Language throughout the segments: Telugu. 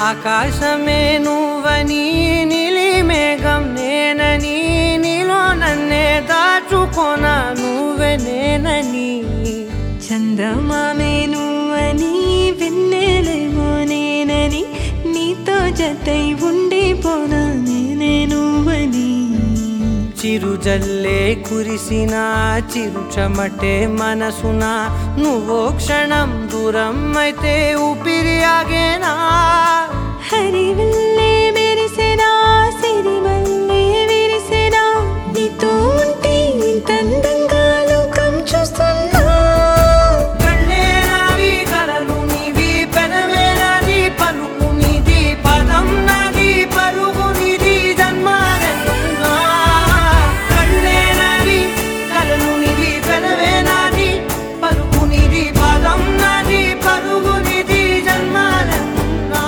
ఆకాశమే నువ్వని నీలి మేఘం నేనని నీలో నన్నే దాచుకోన నువ్వే నేనని చందమామే నువ్వని వెన్నెలేమో నేనని నీతో జతై ఉండిపోనా నేనే నువ్వని చిరుజల్లే కురిసిన చిరు చెమటే మనసున నువ్వో క్షణం దూరం అయితే ఊపిరి ఆగేనా హరివల్లే మెరిసెనా సిరివల్లే విరిసెనా నీతో ఉంటే ఇంతందంగా లోకం చూస్తున్నా కళ్ళే నావి కలలు నీవి పెనవే నాది పలుకు నీది పదం నాది పరుగు నీది జన్మారెన్నున్నా కళ్ళే నావి కలలు నీవి పెనవే నాది పలుకు నీది పదం నాది పరుగు నీది జన్మారెన్నున్నా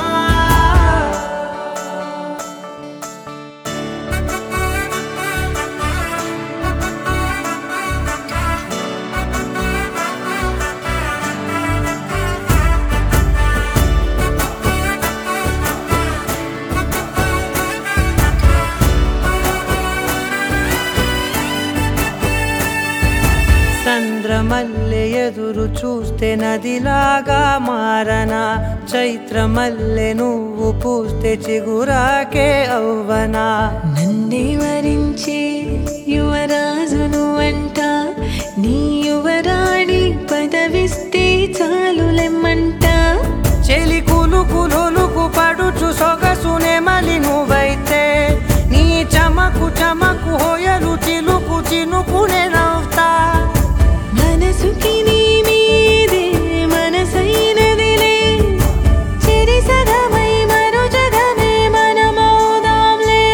చంద్రమల్లె ఎదురు చూస్తే నదిలాగా మారనా చైత్రమల్లె నువ్వు పూస్తే చిగురాకే అవ్వనా నన్నే వరించే యువరాజును అంట నీ యువరాణి పదవిస్తే చాలులెమ్మంట చెలి కులుకు లొలుకు పడుచు సొగసునే మలి నువ్వైతే నీ చమకు చమకు హోయలు చిలుకు చినుకునే నవ్వుతా మనసుకి నీ మీదే మనసైనదిలే చెరి సగమై మరో జగమే మనమౌదాంలే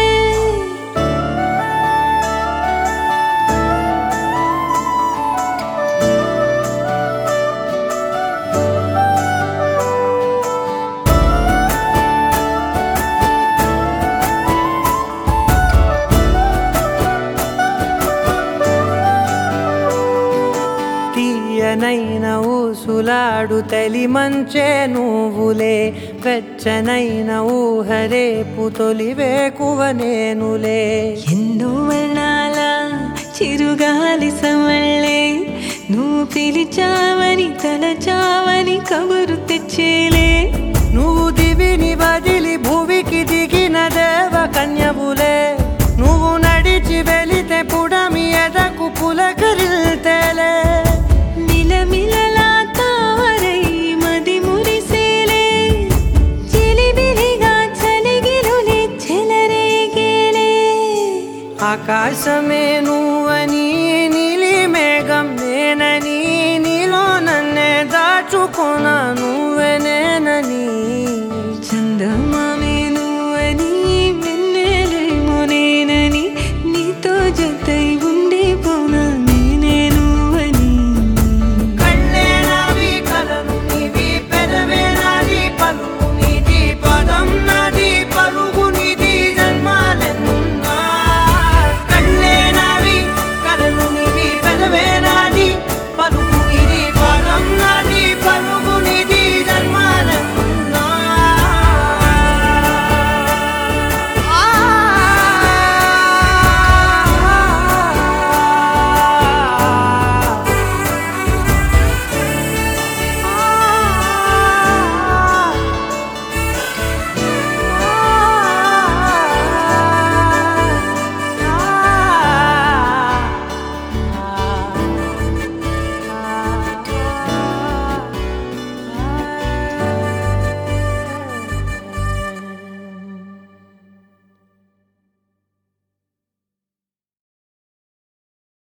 తీయనైన ఊసులాడు తలి మంచే నువ్వులే వెచ్చనైన ఊహరేపు తొలి వేకువ నేనులే ఎన్నో వర్ణాల చిరుగాలి సమళ్ళే నువ్వు పిలిచావని తలచావని కబురు తెచ్చేలే నువ్వు దివిని వదిలి భూమికి దిగిన దేవ కన్యవులే నువ్వు నడిచి వెళితే పుడమి ఎదకు పులకరిల్తేలే మిలమిలలా తారై మది మురిసేలే చిలిబిలిగా చలిగిలులే చెలరేగేలే ఆకాశమే నువ్వని నీలి మేఘం నేనని నీలో నన్నే దాచుకున్నాను